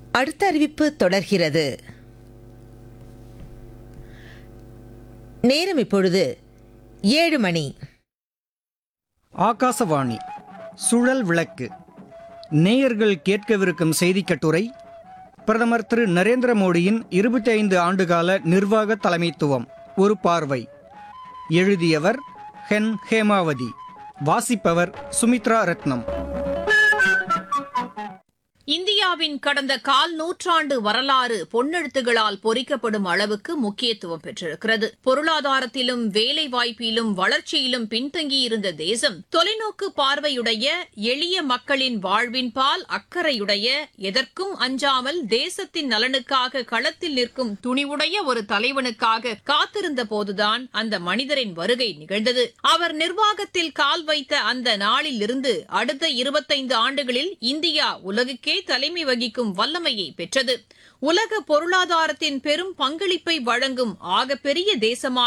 அடுத்த அறிவிப்பு தொடர்கிறது நேரம் இப்பொழுது ஏழு மணி ஆகாசவாணி சுழல் விளக்கு நேயர்கள் கேட்கவிருக்கும் செய்திக் கட்டுரை பிரதமர் திரு நரேந்திர மோடியின் இருபத்தி ஐந்து ஆண்டுகால நிர்வாக தலைமைத்துவம் ஒரு பார்வை எழுதியவர் ஹென் ஹேமாவதி வாசிப்பவர் சுமித்ரா ரத்னம் இந்தியாவின் கடந்த கால் நூற்றாண்டு வரலாறு பொன்னெழுத்துகளால் பொறிக்கப்படும் அளவுக்கு முக்கியத்துவம் பெற்றிருக்கிறது பொருளாதாரத்திலும் வேலை வாய்ப்பிலும் வளர்ச்சியிலும் பின்தங்கியிருந்த தேசம் தொலைநோக்கு பார்வையுடைய எளிய மக்களின் வாழ்வின் பால் அக்கறையுடைய எதற்கும் அஞ்சாமல் தேசத்தின் நலனுக்காக களத்தில் நிற்கும் துணிவுடைய ஒரு தலைவனுக்காக காத்திருந்த போதுதான் அந்த மனிதரின் வருகை நிகழ்ந்தது அவர் நிர்வாகத்தில் கால் வைத்த அந்த நாளில் இருந்து அடுத்த இருபத்தைந்து ஆண்டுகளில் இந்தியா உலகுக்கே தலைமை வகிக்கும் வல்லமையை பெற்றது உலக பொருளாதாரத்தின் பெரும் பங்களிப்பை வழங்கும் ஆகப்பெரிய தேசமாக